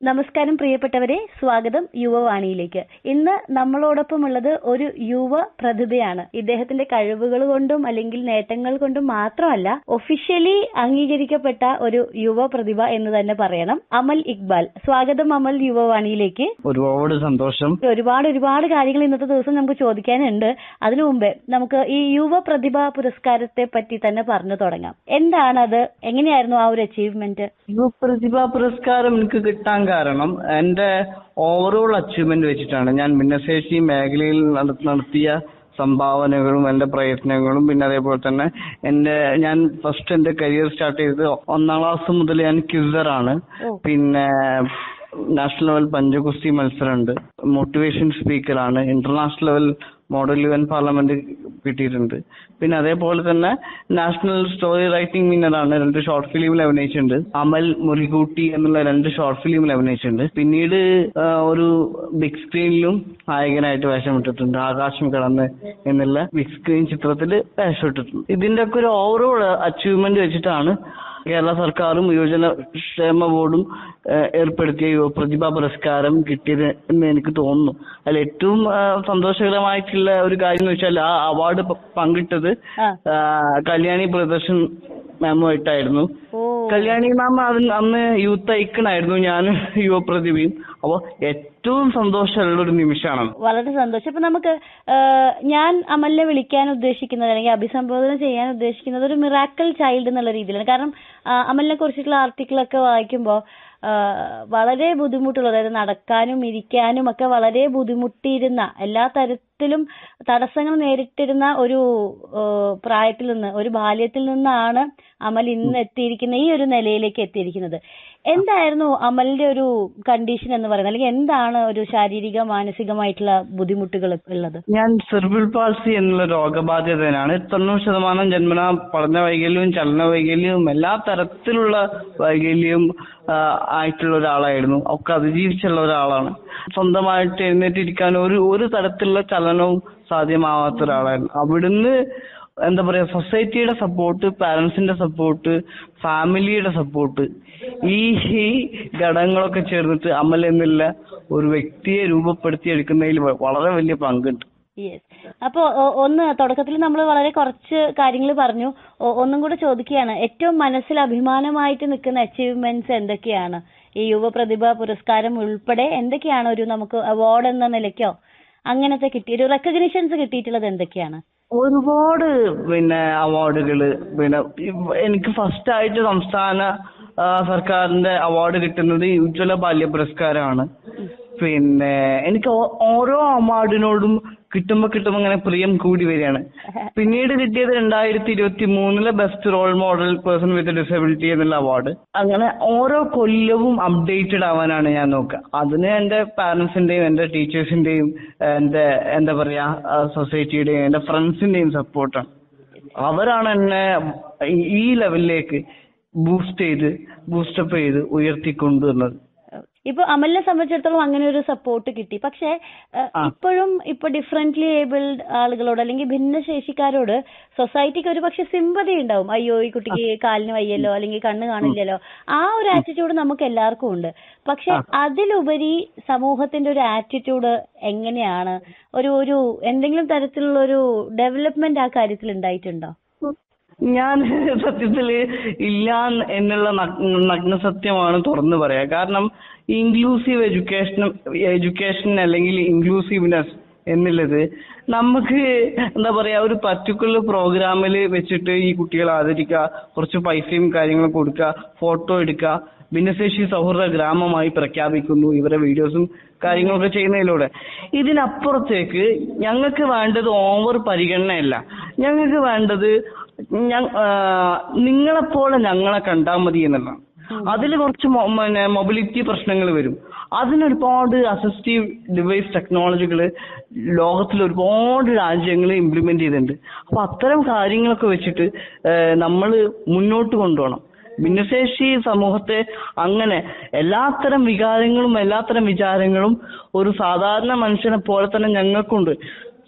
നമസ്കാരം പ്രിയപ്പെട്ടവരെ സ്വാഗതം യുവവാണിയിലേക്ക് ഇന്ന് നമ്മളോടൊപ്പം ഉള്ളത് ഒരു യുവ പ്രതിഭയാണ് ഇദ്ദേഹത്തിന്റെ കഴിവുകൾ കൊണ്ടും അല്ലെങ്കിൽ നേട്ടങ്ങൾ കൊണ്ടും മാത്രമല്ല ഒഫീഷ്യലി അംഗീകരിക്കപ്പെട്ട ഒരു യുവ പ്രതിഭ എന്ന് തന്നെ പറയണം അമൽ ഇക്ബാൽ സ്വാഗതം അമൽ യുവവാണിയിലേക്ക് ഒരുപാട് സന്തോഷം ഒരുപാട് ഒരുപാട് കാര്യങ്ങൾ ഇന്നത്തെ ദിവസം നമുക്ക് ചോദിക്കാനുണ്ട് അതിനു മുമ്പേ നമുക്ക് ഈ യുവ പ്രതിഭ പുരസ്കാരത്തെ പറ്റി തന്നെ പറഞ്ഞു തുടങ്ങാം എന്താണ് അത് എങ്ങനെയായിരുന്നു ആ ഒരു അച്ചീവ്മെന്റ് യുവപ്രതിഭ പുരസ്കാരം എനിക്ക് കിട്ടാൻ കാരണം എന്റെ ഓവറോൾ അച്ചീവ്മെന്റ് വെച്ചിട്ടാണ് ഞാൻ ഭിന്നശേഷി മേഖലയിൽ നട- നടത്തിയ സംഭാവനകളും എന്റെ പ്രയത്നങ്ങളും പിന്നെ അതേപോലെ തന്നെ എന്റെ ഞാൻ ഫസ്റ്റ് എന്റെ കരിയർ സ്റ്റാർട്ട് ചെയ്തത് ഒന്നാം ക്ലാസ് മുതൽ ഞാൻ ക്യൂസറാണ് ഓ. പിന്നെ നാഷണൽ ലെവൽ പഞ്ചഗുസ്തി മത്സരമുണ്ട് മോട്ടിവേഷൻ സ്പീക്കറാണ് international level model U N parliament കിട്ടിയിട്ടുണ്ട് പിന്നെ അതേപോലെ തന്നെ നാഷണൽ സ്റ്റോറി റൈറ്റിംഗ് വിന്നറാണ് രണ്ട് ഷോർട്ട് ഫിലിമിൽ അഭിനയിച്ചിട്ടുണ്ട് അമൽ മുറികൂട്ടി എന്നുള്ള രണ്ട് ഷോർട്ട് ഫിലിമിൽ അഭിനയിച്ചിട്ടുണ്ട് പിന്നീട് ആ, ഒരു ബിഗ് സ്ക്രീനിലും നായകനായിട്ട് വേഷമിട്ടിട്ടുണ്ട് ആകാശം കടന്ന് എന്നുള്ള ബിഗ് സ്ക്രീൻ ചിത്രത്തിൽ വേഷമിട്ടിട്ടുണ്ട് ഇതിന്റെ ഒക്കെ ഒരു ഓവറോൾ അച്ചീവ്മെന്റ് വെച്ചിട്ടാണ് കേരള സർക്കാരും യുവജന ക്ഷേമ ബോർഡും ഏഹ്, ഏർപ്പെടുത്തിയ യുവ പ്രതിഭാ പുരസ്കാരം കിട്ടിയത് എന്ന് എനിക്ക് തോന്നുന്നു അതിൽ ഏറ്റവും ആ, സന്തോഷകരമായിട്ടുള്ള ഒരു കാര്യം എന്ന് വെച്ചാൽ ആ അവാർഡ് പങ്കിട്ടത് ആ ആ, കല്യാണി പ്രിയദർശൻ മാമുമായിട്ടായിരുന്നു ഓ കല്യാണി മാം അതിന് അന്ന് യൂത്ത് ഐക്കണായിരുന്നു ഞാൻ യുവപ്രതിഭയും അപ്പൊ ഏറ്റവും സന്തോഷമുള്ള ഒരു നിമിഷമാണ് വളരെ സന്തോഷം അപ്പൊ നമുക്ക് ആ, ഞാൻ അമലിനെ വിളിക്കാൻ ഉദ്ദേശിക്കുന്നത് അല്ലെങ്കിൽ അഭിസംബോധന ചെയ്യാൻ ഉദ്ദേശിക്കുന്നത് ഒരു മിറാക്കൽ ചൈൽഡ് എന്നുള്ള രീതിയിലാണ് കാരണം ആ, അമലിനെ കുറിച്ചിട്ടുള്ള ആർട്ടിക്കിളൊക്കെ വായിക്കുമ്പോൾ വളരെ ബുദ്ധിമുട്ടുള്ള അതായത് നടക്കാനും ഇരിക്കാനും ഒക്കെ വളരെ ബുദ്ധിമുട്ടിയിരുന്ന എല്ലാ തരത്തിലും തടസ്സങ്ങൾ നേരിട്ടിരുന്ന ഒരു ആ, പ്രായത്തിൽ നിന്ന് ഒരു ബാല്യത്തിൽ നിന്നാണ് അമൽ ഇന്ന് എത്തിയിരിക്കുന്ന ഈ ഒരു നിലയിലേക്ക് എത്തിയിരിക്കുന്നത് എന്തായിരുന്നു അമലിന്റെ ഒരു കണ്ടീഷൻ എന്ന് പറയുന്നത് അല്ലെങ്കിൽ എന്താണ് ഒരു ശാരീരിക മാനസികമായിട്ടുള്ള ബുദ്ധിമുട്ടുകൾ ഉള്ളത് ഞാൻ സെർബിൾ പാൾസി എന്നുള്ള രോഗബാധിതനാണ് തൊണ്ണൂറ് ശതമാനം ജന്മനാ പഠന വൈകല്യവും ചലന വൈകല്യവും എല്ലാ തരത്തിലുള്ള വൈകല്യവും ആ, ആയിട്ടുള്ള ഒരാളായിരുന്നു ഒക്കെ അതിജീവിച്ചുള്ള ഒരാളാണ് സ്വന്തമായിട്ട് എഴുന്നേറ്റിരിക്കാൻ ഒരു ഒരു തരത്തിലുള്ള ചലനവും സാധ്യമാവാത്ത ഒരാളായിരുന്നു അവിടുന്ന് എന്താ പറയാ സൊസൈറ്റിയുടെ സപ്പോർട്ട് പാരന്റ്സിന്റെ സപ്പോർട്ട് ഫാമിലിയുടെ സപ്പോർട്ട് ഈ ഈ ഘടകങ്ങളൊക്കെ ചേർന്നിട്ട് അമൽ എന്നുള്ള ഒരു വ്യക്തിയെ രൂപപ്പെടുത്തിയെടുക്കുന്നതിൽ വ- വളരെ വലിയ പങ്കുണ്ട് യെസ് അപ്പോ ഒ- ഒന്ന് തുടക്കത്തിൽ നമ്മൾ വളരെ കുറച്ച് കാര്യങ്ങൾ പറഞ്ഞു ഒ- ഒന്നും കൂടെ ചോദിക്കുകയാണ് ഏറ്റവും മനസ്സിൽ അഭിമാനമായിട്ട് നിൽക്കുന്ന അച്ചീവ്മെന്റ്സ് എന്തൊക്കെയാണ് ഈ യുവ പ്രതിഭ പുരസ്കാരം ഉൾപ്പെടെ എന്തൊക്കെയാണ് ഒരു നമുക്ക് അവാർഡ് എന്ന നിലയ്ക്കോ അങ്ങനത്തെ കിട്ടി ഒരു റെക്കഗ്നിഷൻസ് കിട്ടിയിട്ടുള്ളത് എന്തൊക്കെയാണ് ഒരുപാട് പിന്നെ അവാർഡുകള് പിന്നെ ഇവ- എനിക്ക് ഫസ്റ്റ് ആയിട്ട് സംസ്ഥാന ആ, സർക്കാരിന്റെ അവാർഡ് കിട്ടുന്നത് ഉജ്ജ്വല ബാല്യ പുരസ്കാരമാണ് പിന്നെ എനിക്ക് ഓ- ഓരോ അവാർഡിനോടും കിട്ടുമ്പോ കിട്ടുമ്പോ ഇങ്ങനെ പ്രിയം കൂടി വരികയാണ് പിന്നീട് കിട്ടിയത് രണ്ടായിരത്തി ഇരുപത്തി മൂന്നിലെ best role model person with disability എന്നുള്ള അവാർഡ് അങ്ങനെ ഓരോ കൊല്ലവും അപ്ഡേറ്റഡ് ആവാനാണ് ഞാൻ നോക്കുക അതിന് എന്റെ പാരന്റ്സിന്റെയും എന്റെ ടീച്ചേഴ്സിന്റെയും എന്റെ എന്താ പറയാ സൊസൈറ്റിയുടെയും എന്റെ ഫ്രണ്ട്സിന്റെയും സപ്പോർട്ടാണ് അവരാണ് എന്നെ ഈ- ഈ ലെവലിലേക്ക് ബൂസ്റ്റ് ചെയ്ത് ബൂസ്റ്റപ്പ് ചെയ്ത് ഉയർത്തിക്കൊണ്ടുവന്നത് ഇപ്പൊ അമലിനെ സംബന്ധിച്ചിടത്തോളം അങ്ങനെ ഒരു സപ്പോർട്ട് കിട്ടി പക്ഷെ ആ. ഇപ്പോഴും ഇപ്പൊ ഡിഫറെന്റ്ലി ഏബിൾഡ് ആളുകളോട് അല്ലെങ്കിൽ ഭിന്നശേഷിക്കാരോട് സൊസൈറ്റിക്ക് ഒരു പക്ഷെ സിമ്പതി ഉണ്ടാവും അയ്യോ ഈ കുട്ടിക്ക് കാലിന് വയ്യല്ലോ അല്ലെങ്കിൽ കണ്ണ് കാണില്ലല്ലോ ആ ഒരു ആറ്റിറ്റ്യൂഡ് നമുക്ക് എല്ലാവർക്കും ഉണ്ട് പക്ഷെ അതിലുപരി സമൂഹത്തിന്റെ ഒരു ആറ്റിറ്റ്യൂഡ് എങ്ങനെയാണ് ഒരു ഒരു എന്തെങ്കിലും തരത്തിലുള്ള ഒരു ഡെവലപ്മെന്റ് ആ കാര്യത്തിൽ ഉണ്ടായിട്ടുണ്ടോ ഞാൻ സത്യത്തില് ഇല്ല എന്നുള്ള നഗ്ന നഗ്ന സത്യമാണ് തുറന്നു പറയാ കാരണം ഇൻക്ലൂസീവ് എഡ്യൂക്കേഷൻ എഡ്യൂക്കേഷൻ അല്ലെങ്കിൽ ഇൻക്ലൂസീവ്നെസ് എന്നുള്ളത് നമുക്ക് എന്താ പറയാ ഒരു പർട്ടിക്കുലർ പ്രോഗ്രാമിൽ വെച്ചിട്ട് ഈ കുട്ടികളെ ആദരിക്കുക കുറച്ച് പൈസയും കാര്യങ്ങളും കൊടുക്കുക ഫോട്ടോ എടുക്കുക ഭിന്നശേഷി സൗഹൃദ ഗ്രാമമായി പ്രഖ്യാപിക്കുന്നു ഇവരെ വീഡിയോസും കാര്യങ്ങളൊക്കെ ചെയ്യുന്നതിലൂടെ ഇതിനപ്പുറത്തേക്ക് ഞങ്ങൾക്ക് വേണ്ടത് ഓവർ പരിഗണനയല്ല ഞങ്ങൾക്ക് വേണ്ടത് ഞ- ആ, നിങ്ങളെപ്പോലെ ഞങ്ങളെ കണ്ടാൽ മതി എന്നുള്ളതാണ് അതിൽ കുറച്ച് മൊബിലിറ്റി പ്രശ്നങ്ങൾ വരും അതിനൊരുപാട് അസിസ്റ്റീവ് ഡിവൈസ് ടെക്നോളജികൾ ലോകത്തിൽ ഒരുപാട് രാജ്യങ്ങൾ ഇംപ്ലിമെന്റ് ചെയ്തിട്ടുണ്ട് അപ്പൊ അത്തരം കാര്യങ്ങളൊക്കെ വെച്ചിട്ട് നമ്മൾ മുന്നോട്ട് കൊണ്ടുപോകണം ഭിന്നശേഷി സമൂഹത്തെ അങ്ങനെ എല്ലാത്തരം വികാരങ്ങളും എല്ലാത്തരം വിചാരങ്ങളും ഒരു സാധാരണ മനുഷ്യനെ പോലെ തന്നെ ഞങ്ങൾക്കുണ്ട്